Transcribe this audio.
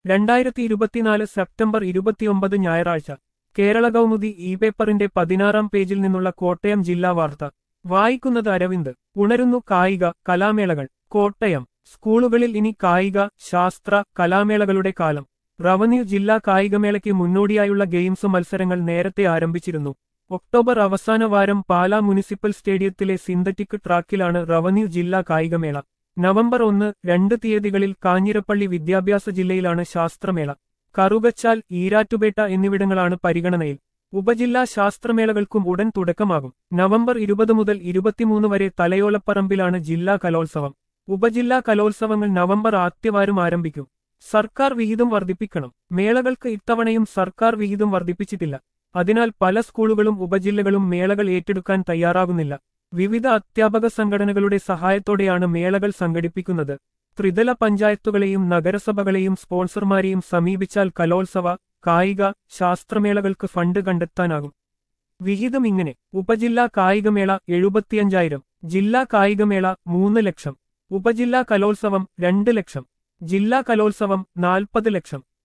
രണ്ടായിരത്തി ഇരുപത്തിനാല് സെപ്റ്റംബർ ഇരുപത്തിയൊമ്പത് ഞായറാഴ്ച കേരള കൗമുദി ഇ പേപ്പറിന്റെ പതിനാറാം പേജിൽ നിന്നുള്ള കോട്ടയം ജില്ലാ വാർത്ത വായിക്കുന്നത് അരവിന്ദ് ഉണരുന്നു കായിക കലാമേളകൾ കോട്ടയം സ്കൂളുകളിൽ ഇനി കായിക ശാസ്ത്ര കലാമേളകളുടെ കാലം റവന്യൂ ജില്ലാ കായികമേളയ്ക്ക് മുന്നോടിയായുള്ള ഗെയിംസ് മത്സരങ്ങൾ നേരത്തെ ആരംഭിച്ചിരുന്നു ഒക്ടോബർ അവസാന വാരം പാലാ മുനിസിപ്പൽ സ്റ്റേഡിയത്തിലെ സിന്തറ്റിക് ട്രാക്കിലാണ് റവന്യൂ ജില്ലാ കായികമേള നവംബർ ഒന്ന് രണ്ട് തീയതികളിൽ കാഞ്ഞിരപ്പള്ളി വിദ്യാഭ്യാസ ജില്ലയിലാണ് ശാസ്ത്രമേള കറുകച്ചാൽ ഈരാറ്റുപേട്ട എന്നിവിടങ്ങളാണ് പരിഗണനയിൽ ഉപജില്ലാ ശാസ്ത്രമേളകൾക്കും ഉടൻ തുടക്കമാകും നവംബർ ഇരുപത് മുതൽ ഇരുപത്തിമൂന്ന് വരെ തലയോലപ്പറമ്പിലാണ് ജില്ലാ കലോത്സവം ഉപജില്ലാ കലോത്സവങ്ങൾ നവംബർ ആദ്യവാരം ആരംഭിക്കും സർക്കാർ വിഹിതം വർദ്ധിപ്പിക്കണം മേളകൾക്ക് ഇത്തവണയും സർക്കാർ വിഹിതം വർദ്ധിപ്പിച്ചിട്ടില്ല അതിനാൽ പല സ്കൂളുകളും ഉപജില്ലകളും മേളകൾ ഏറ്റെടുക്കാൻ തയ്യാറാകുന്നില്ല വിവിധ അധ്യാപക സംഘടനകളുടെ സഹായത്തോടെയാണ് മേളകൾ സംഘടിപ്പിക്കുന്നത് ത്രിതല പഞ്ചായത്തുകളെയും നഗരസഭകളെയും സ്പോൺസർമാരെയും സമീപിച്ചാൽ കലോത്സവ കായിക ശാസ്ത്രമേളകൾക്ക് ഫണ്ട് കണ്ടെത്താനാകും വിഹിതം ഇങ്ങനെ ഉപജില്ലാ കായികമേള എഴുപത്തിയഞ്ചായിരം ജില്ലാ കായികമേള മൂന്ന് ലക്ഷം ഉപജില്ലാ കലോത്സവം രണ്ട് ലക്ഷം ജില്ലാ കലോത്സവം നാൽപ്പത് ലക്ഷം